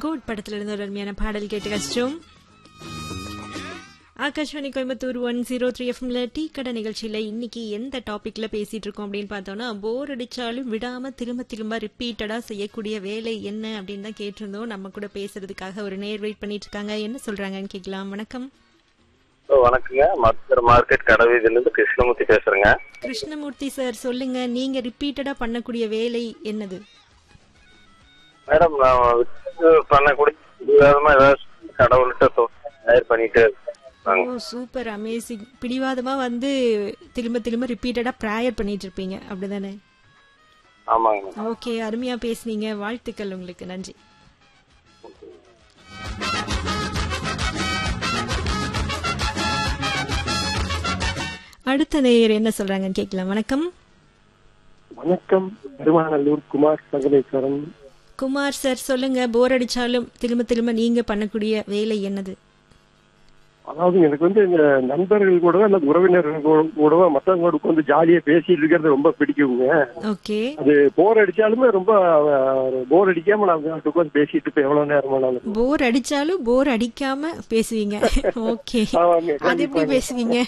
code படத்துல இருந்து ஒரு அருமையான பாடல் கேட்டு கஷ்டம் Akashvani Coimbatore one zero three எஃப்எம்ல டீ கடை நிகழ்ச்சியில இன்னைக்கு எந்த டாபிக்ல பேசிட்டு இருக்கோம் அப்படின்னு பார்த்தோம்னா போர் அடிச்சாலும் விடாம திரும்ப திரும்ப ரிப்பீட்டடா செய்யக்கூடிய வேலை என்ன அப்படின்னு தான் கேட்டிருந்தோம் நம்ம கூட பேசுறதுக்காக ஒரு நேர் வெயிட் பண்ணிட்டு இருக்காங்க என்ன சொல்றாங்கன்னு கேட்கலாம் வணக்கம் ஹலோ வணக்கங்க மருத்துவர் மார்க்கெட் கடவீதியில இருந்து கிருஷ்ணமூர்த்தி பேசுறேங்க கிருஷ்ணமூர்த்தி சார் சொல்லுங்க நீங்க ரிப்பீட்டடா பண்ணக்கூடிய வேலை என்னது மேடம் நான் விட்டு பண்ணக்கூடிய விதமா ஏதாவது கடவுள்கிட்ட தயார் பண்ணிட்டு ஓ சூப்பர் அமேசிங் பிடிவாதமா வந்து திரும்ப திரும்ப ரிப்பீட்டடா ப்ரேயர் பண்ணிட்டு இருப்பீங்க அப்படிதானே ஆமாங்க ஓகே அருமையா பேசுனீங்க வாழ்த்துக்கள் உங்களுக்கு நன்றி அடுத்த நேயர் என்ன சொல்றாங்கன்னு கேட்கலாம் வணக்கம் வணக்கம் பெருமாநல்லூர் குமார் சங்கமேஸ்வரன் குமார் சார் சொல்லுங்க போர் அடிச்சாலும் திரும்ப திரும்ப நீங்க பண்ணக்கூடிய வேலை என்னது அதாவது எனக்கு வந்து இந்த நண்பர்கள் கூடவோ அல்லது உறவினர்கள் கூட- கூடவோ மற்றவங்களோட உட்காந்து ஜாலியா பேசிட்டு இருக்கிறது ரொம்ப பிடிக்குங்க ஓகே அது போர் அடிச்சாலுமே ரொம்ப போர் அடிக்காம நான் அவங்கள்ட்ட உட்காந்து பேசிட்டு இருப்பேன் எவ்வளவு நேரமானாலும் போர் அடிச்சாலும் போர் அடிக்காம பேசுவீங்க ஓகே ஆமாங்க, அது எப்படி பேசுவீங்க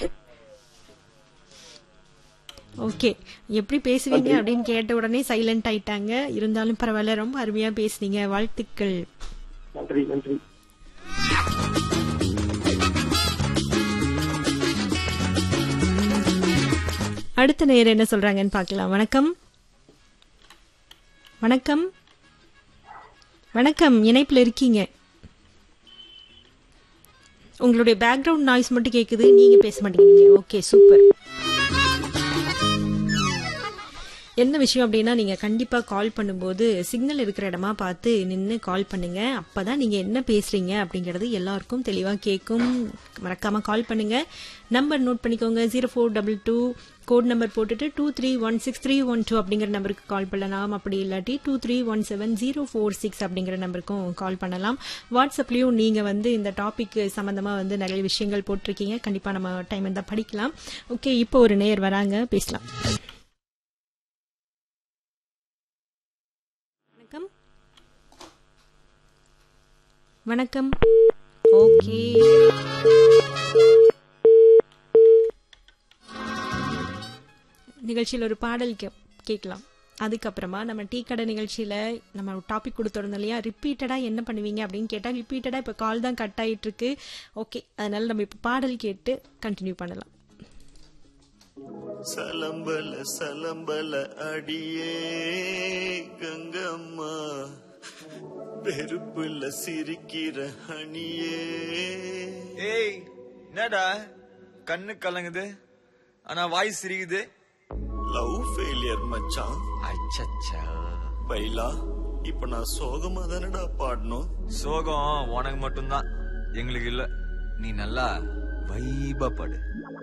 ஓகே எப்படி பேசுவீங்க அப்படின்னு கேட்ட உடனே சைலண்ட் ஆயிட்டாங்க இருந்தாலும் பரவாயில்ல ரொம்ப அருமையா பேசுனீங்க வாழ்த்துக்கள் நன்றி நன்றி அடுத்த நேரம் என்ன சொல்றாங்கன்னு பார்க்கலாம் வணக்கம் வணக்கம் வணக்கம் இணைப்புல இருக்கீங்க உங்களுடைய பேக்ரவுண்ட் நாய்ஸ் மட்டும் கேக்குது நீங்க பேச மாட்டேங்கிறீங்க ஓகே சூப்பர் என்ன விஷயம் அப்படின்னா நீங்க கண்டிப்பா கால் பண்ணும்போது சிக்னல் இருக்கிற இடமா பார்த்து நின்று கால் பண்ணுங்க அப்பதான் நீங்க என்ன பேசுறீங்க அப்படிங்கறது எல்லாருக்கும் தெளிவா கேட்கும் மறக்காம கால் பண்ணுங்க நம்பர் நோட் பண்ணிக்கோங்க zero four double two code number போட்டுட்டு two three one six three one two அப்படிங்கிற நம்பருக்கு கால் பண்ணலாம் அப்படி இல்லாட்டி two three one seven zero four six அப்படிங்கிற நம்பருக்கும் கால் பண்ணலாம் வாட்ஸ்அப்லயும் நீங்க வந்து இந்த டாபிக் சம்பந்தமா வந்து நிறைய விஷயங்கள் போட்டிருக்கீங்க கண்டிப்பா நம்ம டைம் இருந்தா படிக்கலாம் ஓகே இப்போ ஒரு நேர் வராங்க பேசலாம் வணக்கம் வணக்கம் ஓகே நிகழ்ச்சியில் ஒரு பாடல் கே கேட்கலாம் அதுக்கப்புறமா நம்ம டீ கடை நிகழ்ச்சியில நம்ம டாபிக் கொடுத்துருந்தோம் இல்லையா ரிப்பீட்டடா என்ன பண்ணுவீங்க அப்படின்னு கேட்டா ரிப்பீட்டடா இப்ப கால் தான் கட் ஆயிட்டு இருக்கு ஓகே அதனால நம்ம இப்ப பாடல் கேட்டு கண்டினியூ பண்ணலாம் சலம்பல சலம்பல அடியே கங்கம்மா பெருப்புல சிரிக்கிற அணியே ஏய் என்னடா கண்ணு கலங்குது ஆனா வாய் சிரிக்குது லவ் ஃபெயிலியர் மச்சான் அச்சச்சா பைலா இப்ப நான் சோகமா தானடா பாடணும் சோகம் உனக்கு மட்டும்தான் எங்களுக்கு இல்ல நீ நல்லா வைபா படு